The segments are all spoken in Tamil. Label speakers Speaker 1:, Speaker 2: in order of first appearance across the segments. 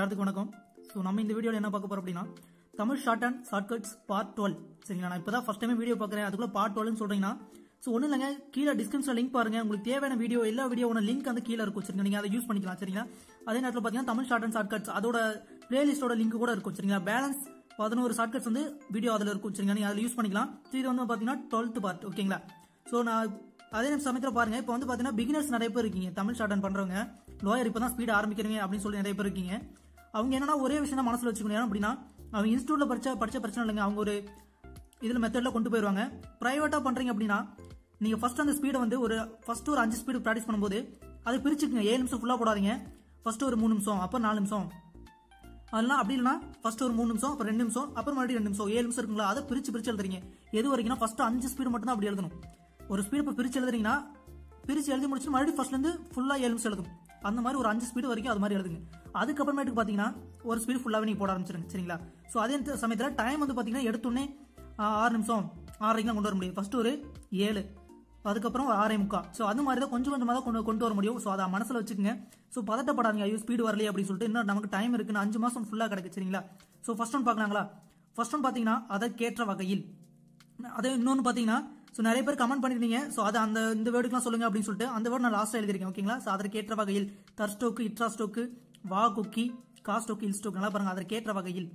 Speaker 1: எல்லாத்துக்கும் வணக்கம் ஸோ நம்ம இந்த வீடியோவில் என்ன பார்க்க போறோம் அப்படின்னா Tamil shorthand shortcuts part twelve சரிங்களா நான் இப்போ தான் ஃபஸ்ட் டைம் வீடியோ பார்க்குறேன் அதுக்குள்ள பார்ட் டுவெல்னு சொல்றீங்கன்னா ஸோ ஒன்றும் இல்லைங்க கீழே டிஸ்கிரிப்ஷன் லிங்க் பாருங்க உங்களுக்கு தேவையான வீடியோ எல்லா வீடியோவோட லிங்க் வந்து கீழே இருக்கும் சரிங்களா நீங்கள் அதை யூஸ் பண்ணிக்கலாம் சரிங்களா அதே நேரத்தில் பார்த்தீங்கன்னா தமிழ் ஷார்ட் அண்ட் ஷார்ட்கட்ஸ் அதோட பிளேலிஸ்டோட லிங்க் கூட இருக்கும் சரிங்களா பேலன்ஸ் பதினோரு ஷார்ட்கட்ஸ் வந்து வீடியோ அதில் இருக்கும் சரிங்களா நீங்கள் அதில் யூஸ் பண்ணிக்கலாம் ஸோ இது வந்து பார்த்தீங்கன்னா டுவெல்த் பார்ட் ஓகேங்களா ஸோ நான் அதே சமயத்தில் பாருங்க இப்போ வந்து பார்த்தீங்கன்னா பிகினர்ஸ் நிறைய பேர் இருக்கீங்க தமிழ் ஷார்ட் அண்ட் பண்றவங்க லோயர் இப்போ தான் ஸ்பீட் ஆரம்பிக்கிறீங்க அப்படின்னு சொல்லி நிறைய பேர் இருக்கீங்க அவங்க என்னன்னா ஒரே விஷயம் தான் மனசுல வச்சுக்கணும் ஏன்னா அப்படின்னா அவங்க இன்ஸ்டியூட்ல படிச்ச படிச்ச பிரச்சனை இல்லைங்க அவங்க ஒரு இதுல மெத்தட்ல கொண்டு போயிருவாங்க பிரைவேட்டா பண்றீங்க அப்படின்னா நீங்க ஃபர்ஸ்ட் அந்த ஸ்பீடை வந்து ஒரு ஃபர்ஸ்ட் ஒரு அஞ்சு ஸ்பீடு ப்ராக்டிஸ் பண்ணும்போது அதை பிரிச்சுக்குங்க ஏழு நிமிஷம் ஃபுல்லா போடாதீங்க ஃபர்ஸ்ட் ஒரு மூணு நிமிஷம் அப்புறம் நாலு நிமிஷம் அதெல்லாம் அப்படி இல்லைனா ஃபர்ஸ்ட் ஒரு மூணு நிமிஷம் அப்புறம் ரெண்டு நிமிஷம் அப்புறம் மறுபடியும் ரெண்டு நிமிஷம் ஏழு நிமிஷம் இருக்குங்களா அதை பிரிச்சு பிரிச்சு எழுதுறீங்க எது வரைக்கும் ஃபர்ஸ்ட் அஞ்சு ஸ்பீடு மட்டும் தான் அப்படி எழுதணும் ஒரு ஸ்பீடு இப்போ பிரிச்சு எழுதுறீங்கன்னா பிரிச்சு எழுதி முடிச்சு மறுபடியும் ஃபர்ஸ்ட்ல இருந்து ஃபுல்லா ஏழு நிமிஷம் எழுதும் அந்த மாதிரி ஒரு அஞ்சு ஸ்பீடு வரைக்கும் அது மாதிரி எழுதுங்க அதுக்கப்புறமேட்டுக்கு பாத்தீங்கன்னா ஒரு ஸ்பீடு ஃபுல்லாவே நீங்க போட ஆரம்பிச்சிருங்க சரிங்களா சோ அதே சமயத்துல டைம் வந்து பாத்தீங்கன்னா எடுத்தோடனே ஆறு நிமிஷம் ஆறரைக்கு கொண்டு வர முடியும் ஃபர்ஸ்ட் ஒரு ஏழு அதுக்கப்புறம் ஒரு ஆறே முக்கா ஸோ அது மாதிரி தான் கொஞ்சம் கொஞ்சமாக தான் கொண்டு கொண்டு வர முடியும் ஸோ அதை மனசில் வச்சுக்கோங்க ஸோ பதட்டப்படாதீங்க ஐயோ ஸ்பீடு வரலையே அப்படின்னு சொல்லிட்டு இன்னும் நமக்கு டைம் இருக்குன்னு அஞ்சு மாசம் ஃபுல்லாக கிடக்கு சரிங்களா ஸோ ஃபர்ஸ்ட் ஒன் பார்க்கலாங்களா ஃபர்ஸ்ட் ஒன் பார்த்தீங்கன்னா அதற்கேற்ற வகையில் அதே இன்னொன்று பார்த்தீங்கன்னா ஸோ நிறைய பேர் கமெண்ட் பண்ணிருந்தீங்க ஸோ அதை அந்த இந்த வேர்டுக்கெல்லாம் சொல்லுங்க அப்படின்னு சொல்லிட்டு அந்த வேர்டு நான் லாஸ்ட்டாக எழுதிருக்கேன் ஓகேங்களா ஸோ அதற்கேற்ற வகையில் தர் ஸ்டோக்கு இட்ரா ஸ்டோக்கு வா குக்கி கா ஸ்டோக்கு இல் ஸ்டோக்கு நல்லா பாருங்க அதற்கேற்ற வகையில்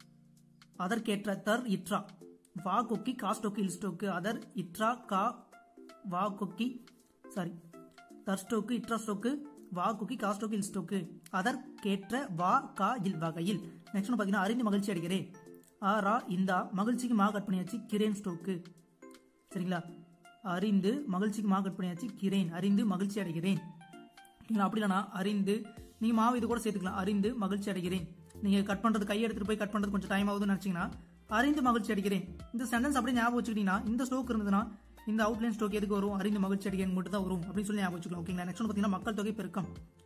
Speaker 1: அதற்கேற்ற தர் இட்ரா வா குக்கி கா ஸ்டோக்கு இல் ஸ்டோக்கு அதர் இட்ரா கா வா குக்கி சாரி தர் ஸ்டோக்கு இட்ரா ஸ்டோக்கு வா குக்கி கா ஸ்டோக்கு இல் ஸ்டோக்கு அதற்கேற்ற வா கா இல் வகையில் நெக்ஸ்ட் பார்த்தீங்கன்னா அறிந்து மகிழ்ச்சி அடைகிறேன் ஆ ரா இந்தா மகிழ்ச்சிக்கு மா கட் பண்ணியாச்சு கிரேன் ஸ்டோக்கு சரிங்களா அறிந்து மகிழ்ச்சிக்கு மா கட் பண்ணியாச்சு கிரேன் அறிந்து மகிழ்ச்சி அடைகிறேன் நீங்க அப்படி இல்லைனா அறிந்து நீங்க மாவு இது கூட சேர்த்துக்கலாம் அறிந்து மகிழ்ச்சி அடைகிறேன் நீங்க கட் பண்றது கை எடுத்துட்டு போய் கட் பண்றது கொஞ்சம் டைம் ஆகுதுன்னு நினைச்சீங்கன்னா அறிந்து மகிழ்ச்சி அடைகிறேன் இந்த சென்டென்ஸ் அப்படியே ஞாபகம் வச்சுக்கிட்டீங்கன்னா இந்த ஸ்டோக் இருந்ததுன்னா இந்த அவுட்லைன் ஸ்டோக் எதுக்கு வரும் அறிந்து மகிழ்ச்சி அடைகிறேன் மட்டும் தான் வரும் அப்படின்னு சொல்லி ஞாபகம் வச்சுக்கலாம் ஓகேங்களா நெக்ஸ்ட் பாத்தீங்கன்னா மக்கள் தொகை பெருக்கம்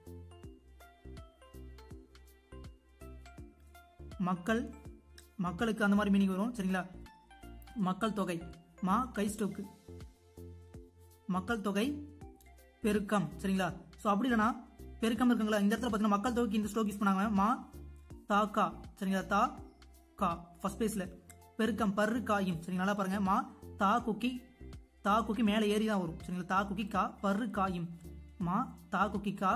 Speaker 1: மக்கள் மக்களுக்கு அந்த மாதிரி மீனிங் வரும் சரிங்களா மக்கள் தொகை மா கை ஸ்டோக்கு மக்கள் தொகை பெருக்கம் சரிங்களா ஸோ அப்படி இல்லைனா பெருக்கம் இருக்குங்களா இந்த இடத்துல பார்த்தீங்கன்னா மக்கள் தொகைக்கு இந்த ஸ்டோக் யூஸ் பண்ணாங்க மா தா கா சரிங்களா தா கா ஃபர்ஸ்ட் பேஸ்ல பெருக்கம் பர்ரு காயும் சரிங்களா நல்லா பாருங்க மா தா குக்கி தா குக்கி மேலே ஏறி தான் வரும் சரிங்களா தா குக்கி கா பர்ரு காயும் மா தா குக்கி கா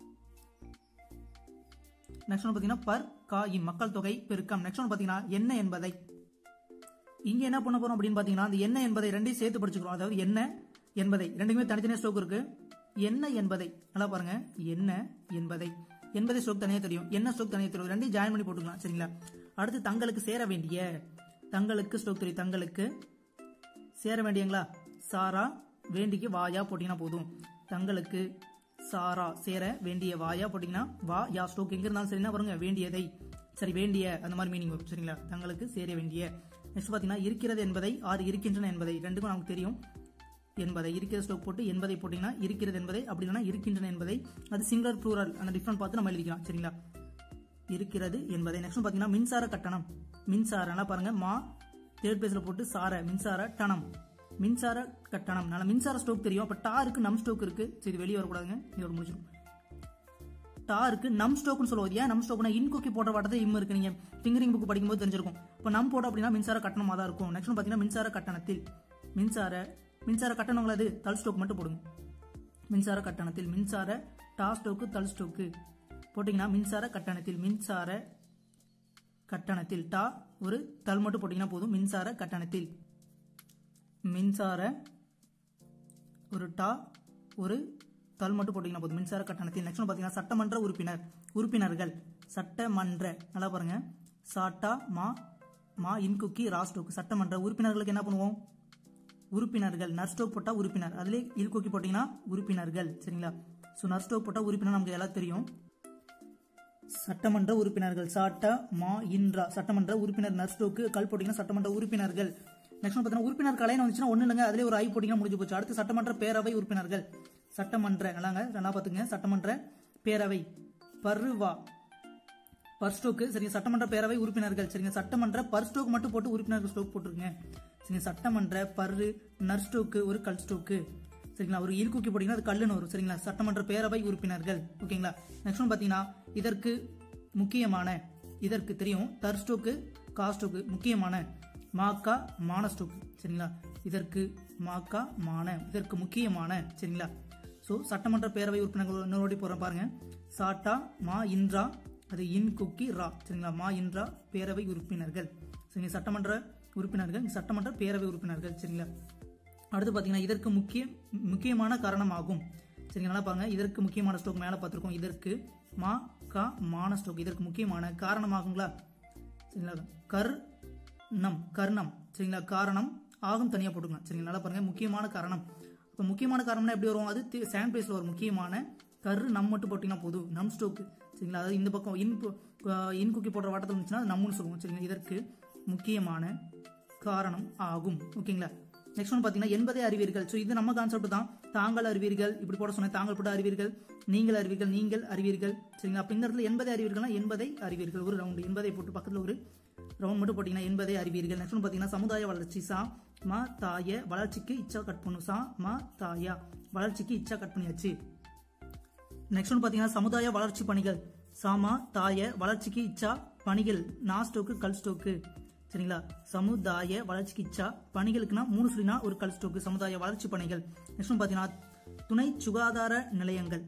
Speaker 1: நெக்ஸ்ட் ஒன் பார்த்தீங்கன்னா பர் காயும் மக்கள் தொகை பெருக்கம் நெக்ஸ்ட் ஒன் பார்த்தீங்கன்னா என்ன என்பதை இங்க என்ன பண்ண போறோம் அப்படின்னு பாத்தீங்கன்னா அந்த என்ன என்பதை ரெண்டையும் சேர்த்து படிச்சுக்கிறோம் அதாவது என்ன என்பதை ரெண்டுமே தனித்தனியா ஸ்டோக் இருக்கு என்ன என்பதை நல்லா பாருங்க என்ன என்பதை என்பதை ஸ்டோக் தனியா தெரியும் என்ன ஸ்டோக் தனியா தெரியும் ரெண்டையும் ஜாயின் பண்ணி போட்டுக்கலாம் சரிங்களா அடுத்து தங்களுக்கு சேர வேண்டிய தங்களுக்கு ஸ்டோக் தெரியும் தங்களுக்கு சேர வேண்டியங்களா சாரா வேண்டிக்கு வாயா போட்டீங்கன்னா போதும் தங்களுக்கு சாரா சேர வேண்டிய வாயா போட்டீங்கன்னா வா யா ஸ்டோக் எங்க இருந்தாலும் சரினா பாருங்க வேண்டியதை சரி வேண்டிய அந்த மாதிரி மீனிங் வரும் சரிங்களா தங்களுக்கு சேர வேண்டிய நெக்ஸ்ட் பாத்தீங்கன்னா இருக்கிறது என்பதை ஆறு இருக்கின்றன என்பதை ரெண்டுக்கும் நமக்கு தெரியும் என்பதை இருக்கிற ஸ்டோக் போட்டு என்பதை போட்டீங்கன்னா இருக்கிறது என்பதை அப்படி இல்லைன்னா இருக்கின்றன என்பதை அது சிங்குலர் ப்ளூரல் அந்த டிஃபரண்ட் பார்த்து நம்ம எழுதிக்கலாம் சரிங்களா இருக்கிறது என்பதை நெக்ஸ்ட் பாத்தீங்கன்னா மின்சார கட்டணம் மின்சார நல்லா பாருங்க மா தேர்ட் பேஸ்ல போட்டு சார மின்சார டனம் மின்சார கட்டணம் நல்லா மின்சார ஸ்டோக் தெரியும் அப்ப டா இருக்கு நம் ஸ்டோக் இருக்கு சரி இது வெளியே வரக்கூடாதுங்க இதோட முடிச்சிடும் டா இருக்கு நம் ஸ்டோக்னு சொல்லுவது ஏன் நம் ஸ்டோக்னா இன்கோக்கி போட்ட வாட்டத்தை இம் இருக்கு நீங்க ஃபிங்கரிங் புக் படிக்கும்போது தெரிஞ்சிருக்கும் இப்போ நம் போட அப்படின்னா மின்சார கட்டணமா தான் இருக்கும் நெக்ஸ்ட் பாத்தீங்கன்னா மின்சார கட்டணத்தில் மின்சார மின்சார கட்டணங்கள் அது தல் ஸ்டோக் மட்டும் போடுங்க மின்சார கட்டணத்தில் மின்சார டா ஸ்டோக்கு தல் ஸ்டோக்கு போட்டீங்கன்னா மின்சார கட்டணத்தில் மின்சார கட்டணத்தில் டா ஒரு தல் மட்டும் போட்டீங்கன்னா போதும் மின்சார கட்டணத்தில் மின்சார ஒரு டா ஒரு தல் மட்டும் போட்டீங்கன்னா போதும் மின்சார கட்டணத்தில் நெக்ஸ்ட் பாத்தீங்கன்னா சட்டமன்ற உறுப்பினர் உறுப்பினர்கள் சட்டமன்ற நல்லா பாருங்க சாட்டா மா மா இன்குக்கி ராஸ்டோக் சட்டமன்ற உறுப்பினர்களுக்கு என்ன பண்ணுவோம் உறுப்பினர்கள் நர்ஸ்டோக் போட்டா உறுப்பினர் அதுல இல்கோக்கி போட்டீங்கன்னா உறுப்பினர்கள் சரிங்களா சோ நர்ஸ்டோக் போட்டா உறுப்பினர் நமக்கு எல்லாம் தெரியும் சட்டமன்ற உறுப்பினர்கள் சாட்டா மா இன்றா சட்டமன்ற உறுப்பினர் நர்ஸ்டோக்கு கல் போட்டீங்கன்னா சட்டமன்ற உறுப்பினர்கள் நெக்ஸ்ட் பாத்தீங்கன்னா உறுப்பினர் கலைன்னு வந்துச்சுன்னா ஒண்ணு இல்லைங்க அதுல ஒரு ஐ போட்டீங்கன்னா முடிஞ்சு போச்சு அடுத்து சட்டமன்ற பேரவை உறுப்பினர்கள் சட்டமன்ற நல்லாங்க நல்லா பாத்துங்க சட்டமன்ற பேரவை பர்ருவா பர்ஸ்டோக்கு சரிங்க சட்டமன்ற பேரவை உறுப்பினர்கள் சரிங்க சட்டமன்ற பர்ஸ்டோக் மட்டும் போட்டு உறுப்பினர்கள் ஸ்டோக் போட்டுருங்க சரிங்க சட்டமன்ற பர்ரு நர்ஸ்டோக்கு ஒரு கல் ஸ்டோக்கு சரிங்களா ஒரு இருக்கூக்கி போட்டீங்கன்னா அது கல்லுன்னு வரும் சரிங்களா சட்டமன்ற பேரவை உறுப்பினர்கள் ஓகேங்களா நெக்ஸ்ட் ஒன் பாத்தீங்கன்னா இதற்கு முக்கியமான இதற்கு தெரியும் தர் ஸ்டோக்கு கா ஸ்டோக்கு முக்கியமான மாக்கா மான ஸ்டோக்கு சரிங்களா இதற்கு மாக்கா மான இதற்கு முக்கியமான சரிங்களா ஸோ சட்டமன்ற பேரவை உறுப்பினர்கள் இன்னொரு போகிறேன் பாருங்க சாட்டா மா இன்றா அது இன் குக்கி ரா சரிங்களா மா இன்றா பேரவை உறுப்பினர்கள் சரிங்க சட்டமன்ற உறுப்பினர்கள் சட்டமன்ற பேரவை உறுப்பினர்கள் சரிங்களா அடுத்து பார்த்தீங்கன்னா இதற்கு முக்கிய முக்கியமான காரணமாகும் சரிங்க நல்லா பாருங்க இதற்கு முக்கியமான ஸ்டோக் மேலே பார்த்துருக்கோம் இதற்கு மா கா மான ஸ்டோக் இதற்கு முக்கியமான காரணமாகுங்களா சரிங்களா கர் நம் கர்ணம் சரிங்களா காரணம் ஆகும் தனியாக போட்டுக்கலாம் சரிங்களா நல்லா பாருங்க முக்கியமான காரணம் இப்போ முக்கியமான காரணம்னா எப்படி வரும் அது செகண்ட் பிளேஸில் வரும் முக்கியமான கரு நம் மட்டும் போட்டிங்கன்னா போதும் நம் ஸ்டோக்கு சரிங்களா அதாவது இந்த பக்கம் இன் கு- அஹ் இன் குக்கி போடுற வாட்டத்தில் இருந்துச்சுன்னா அது நம்முன்னு சொல்லுவோம் சரிங்களா இதற்கு முக்கியமான காரணம் ஆகும் ஓகேங்களா நெக்ஸ்ட் ஒன் பார்த்தீங்கன்னா என்பதை அறிவீர்கள் ஸோ இது நம்ம கான்செப்ட் தான் தாங்கள் அறிவீர்கள் இப்படி போட சொன்னேன் தாங்கள் போட்டு அறிவீர்கள் நீங்கள் அறிவீர்கள் நீங்கள் அறிவீர்கள் சரிங்களா அப்போ இந்த இடத்துல என்பதை அறிவீர்கள்னா என்பதை அறிவீர்கள் ஒரு ரவுண்டு என்பதை போட்டு பக்கத்தில் ஒரு ரவுண்ட் மட்டும் போட்டிங்கன்னா என்பதை அறிவீர்கள் நெக்ஸ்ட் ஒன் பார்த்தீங்கன்னா சமுதாய வளர்ச்சி சா மா தாய வளர்ச்சிக்கு இச்சா கட் பண்ணும் சா மா தாயா வளர்ச்சிக்கு இச்சா கட் பண்ணியாச்சு நெக்ஸ்ட் ஒன் பார்த்தீங்கன்னா சமுதாய வளர்ச்சி பணிகள் சாமா தாய வளர்ச்சிக்கு இச்சா பணிகள் நா ஸ்டோக்கு கல் ஸ்டோக்கு சரிங்களா சமுதாய வளர்ச்சிக்கு இச்சா பணிகளுக்குனா மூணு சொல்லினா ஒரு கல் ஸ்டோக்கு சமுதாய வளர்ச்சி பணிகள் நெக்ஸ்ட் ஒன் பார்த்தீங்கன்னா துணை சுகாதார நிலையங்கள்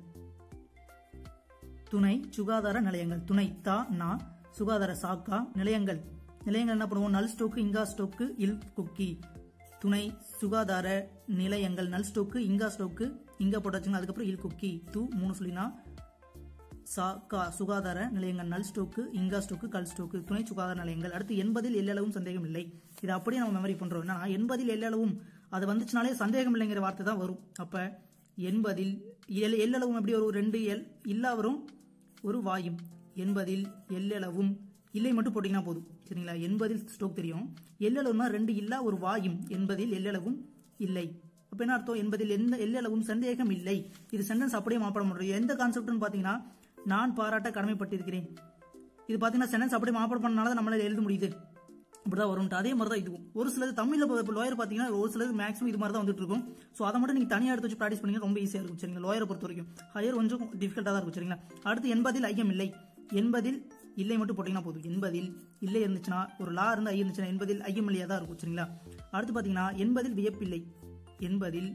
Speaker 1: துணை சுகாதார நிலையங்கள் துணை தா நா சுகாதார சாக்கா நிலையங்கள் நிலையங்கள் என்ன பண்ணுவோம் நல் ஸ்டோக்கு இங்கா ஸ்டோக்கு இல் குக்கி துணை சுகாதார நிலையங்கள் நல் ஸ்டோக்கு இங்கா ஸ்டோக்கு இங்க போட்டாச்சுங்க அதுக்கப்புறம் இல் குக்கி தூ மூணு சொல்லினா சா கா சுகாதார நிலையங்கள் நல் ஸ்டோக்கு இங்கா ஸ்டோக்கு கல் ஸ்டோக்கு துணை சுகாதார நிலையங்கள் அடுத்து எண்பதில் எல்லளவும் சந்தேகம் இல்லை இது அப்படியே நம்ம மெமரி பண்றோம் என்னன்னா எண்பதில் எல்லளவும் அது வந்துச்சுனாலே சந்தேகம் இல்லைங்கிற வார்த்தை தான் வரும் அப்ப எண்பதில் எல் எல்லளவும் எப்படி வரும் ரெண்டு எல் இல்லா வரும் ஒரு வாயும் எண்பதில் எல்லளவும் இல்லை மட்டும் போட்டீங்கன்னா போதும் சரிங்களா எண்பதில் ஸ்டோக் தெரியும் எல்லளவுனா ரெண்டு இல்லா ஒரு வாயும் எண்பதில் எல்லளவும் இல்லை அப்ப என்ன அர்த்தம் என்பதில் எந்த எல்லளவும் சந்தேகம் இல்லை இது சென்டென்ஸ் அப்படியே மாப்பட முடியும் எந்த கான்செப்ட்னு பாத்தீங்கன்னா நான் பாராட்ட கடமைப்பட்டிருக்கிறேன் இது பாத்தீங்கன்னா சென்டென்ஸ் அப்படியே மாப்பட பண்ணனால தான் நம்மளால எழுத முடியுது இப்படிதான் வரும் அதே மாதிரி தான் இதுவும் ஒரு சிலது தமிழ்ல இப்போ லோயர் பாத்தீங்கன்னா ஒரு சிலது மேக்ஸிமம் இது மாதிரி தான் வந்துட்டு இருக்கும் ஸோ அதை மட்டும் நீங்க தனியாக எடுத்து வச்சு ப்ராக்டிஸ் பண்ணீங்க ரொம்ப ஈஸியா இருக்கும் சரிங்களா லோயரை பொறுத்த வரைக்கும் ஹையர் கொஞ்சம் டிஃபிகல்ட்டா தான் இருக்கும் சரிங்களா அடுத்து எண்பதில் ஐயம் இல்லை எண்பதில் இல்லை மட்டும் போட்டீங்கன்னா போதும் எண்பதில் இல்லை இருந்துச்சுன்னா ஒரு லா இருந்து ஐ இருந்துச்சுன்னா எண்பதில் ஐயம் இல்லையா தான் இருக்கும் சரிங்களா அடுத்து பாத்தீங்கன்னா எண்பதில் வியப்பில்லை எண்பதில்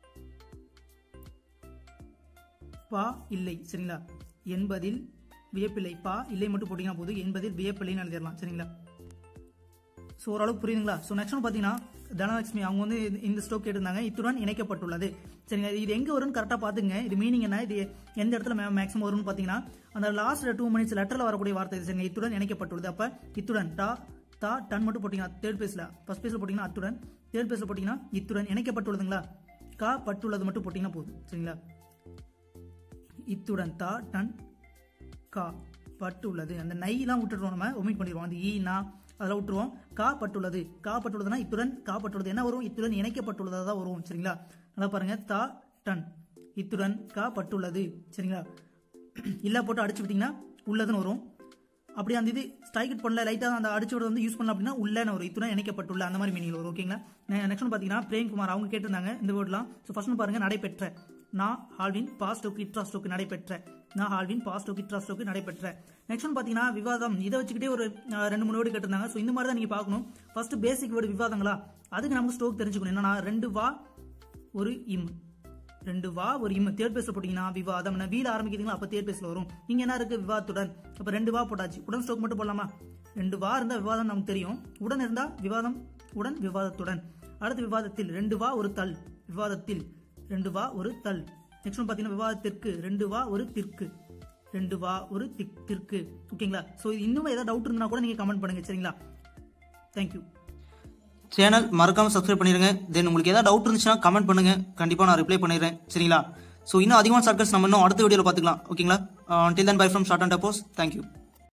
Speaker 1: பா இல்லை சரிங்களா எண்பதில் வியப்பில்லை பா இல்லை மட்டும் போட்டீங்கன்னா போதும் எண்பதில் வியப்பில்லைன்னு எழுதிடலாம் சரிங்களா ஸோ ஓரளவுக்கு புரியுதுங்களா ஸோ நெக்ஸ்ட் ஒன்று பார்த்தீங்கன்னா தனலட்சுமி அவங்க வந்து இந்த- இந்த ஸ்டோக் கேட்டிருந்தாங்க இத்துடன் இணைக்கப்பட்டுள்ளது சரிங்க இது எங்க வரும்னு கரெக்டாக பார்த்துங்க இது மீனிங் என்ன இது எந்த இடத்துல மேக்ஸிமம் வரும்னு பார்த்தீங்கன்னா அந்த லாஸ்ட் டூ மினிட்ஸ் லெட்டரில் வரக்கூடிய வார்த்தை இது சரிங்க இத்துடன் இணைக்கப்பட்டுள்ளது அப்போ இத்துடன் டா தா டன் மட்டும் போட்டிங்கன்னா தேர்ட் பேஸில் ஃபர்ஸ்ட் பேஸில் போட்டிங்கன்னா அத்துடன் தேர்ட் பேஸில் போட்டிங்கன்னா இத்துடன் இணைக்கப்பட்டுள்ளதுங்களா கா பட்டுள்ளது மட்டும் போட்டிங்கன்னா போதும் சரிங்களா இத்துடன் தா டன் கா பட்டுள்ளது அந்த நைலாம் விட்டுடுவோம் நம்ம ஒமிட் பண்ணிடுவோம் அந்த ஈ நா அதெல்லாம் விட்டுருவோம் கா பட்டுள்ளது கா பட்டுள்ளதுன்னா இத்துடன் கா பட்டுள்ளது என்ன வரும் இத்துடன் இணைக்கப்பட்டுள்ளதா தான் வரும் சரிங்களா நல்லா பாருங்க தா டன் இத்துடன் கா பட்டுள்ளது சரிங்களா இல்லா போட்டு அடிச்சு விட்டீங்கன்னா உள்ளதுன்னு வரும் அப்படி அந்த இது ஸ்ட்ரைக் பண்ணல லைட்டாக அந்த அடிச்சு விட வந்து யூஸ் பண்ணல அப்படின்னா உள்ளன்னு வரும் இத்துடன் இணைக்கப்பட்டுள்ள அந்த மாதிரி மீனிங் வரும் ஓகேங்களா நெக்ஸ்ட் பார்த்தீங்கன்னா பிரேம்குமார் அவங்க கேட்டிருந்தாங்க இந்த வேர்ட்லாம் ஸோ ஃபர்ஸ்ட் பாருங்க நடைபெற்ற நான் ஹால்வின் பாஸ்டோக்கு இட்ராஸ்டோக்கு நடைபெற்ற நான் ஹால்வின் பாஸ்டோக்கு இட்ராஸ்டோக்கு நடைபெற்ற நெக்ஸ்ட் ஒன் பார்த்தீங்கன்னா விவாதம் இதை வச்சுக்கிட்டே ஒரு அஹ், ரெண்டு மூணு வேர்டு கேட்டிருந்தாங்க ஸோ இந்த மாதிரி தான் நீங்கள் பார்க்கணும் ஃபர்ஸ்ட் பேசிக் வேர்டு விவாதங்களா அதுக்கு நமக்கு ஸ்டோக் தெரிஞ்சுக்கணும் என்னன்னா ரெண்டு வா ஒரு இம் ரெண்டு வா ஒரு இம் தேர்ட் பேஸ்ல போட்டீங்கன்னா விவாதம் நான் வீல ஆரம்பிக்கிறீங்களா அப்ப தேர்ட் பேஸ்ல வரும் இங்க என்ன இருக்கு விவாதத்துடன் அப்ப ரெண்டு வா போட்டாச்சு உடன் ஸ்டோக் மட்டும் போடலாமா ரெண்டு வா இருந்தா விவாதம் நமக்கு தெரியும் உடன் இருந்தா விவாதம் உடன் விவாதத்துடன் அடுத்து விவாதத்தில் ரெண்டு வா ஒரு தல் விவாதத்தில் ரெண்டு வா ஒரு தல் நெக்ஸ்ட் ஒன் பாத்தீங்கன்னா விவாதத்திற்கு ரெண்டு வா ஒரு திற்கு ரெண்டு வா ஒரு திக் திற்கு ஓகேங்களா சோ இது இன்னும் ஏதாவது டவுட் இருந்தா கூட நீங்க கமெண்ட் பண்ணுங்க சரிங்களா தேங்க்யூ
Speaker 2: சேனல் மறக்காம சப்ஸ்கிரைப் பண்ணிருங்க தென் உங்களுக்கு ஏதாவது டவுட் இருந்துச்சுன்னா கமெண்ட் பண்ணுங்க கண்டிப்பா நான் ரிப்ளை பண்ணிடுறேன் சரிங்களா ஸோ இன்னும் அதிகமான சர்க்கஸ் நம்ம இன்னும் அடுத்த வீடியோவில் பார்த்துக்கலாம் ஓகேங்களா till then bye from shorthand டப்போஸ் தேங்க்யூ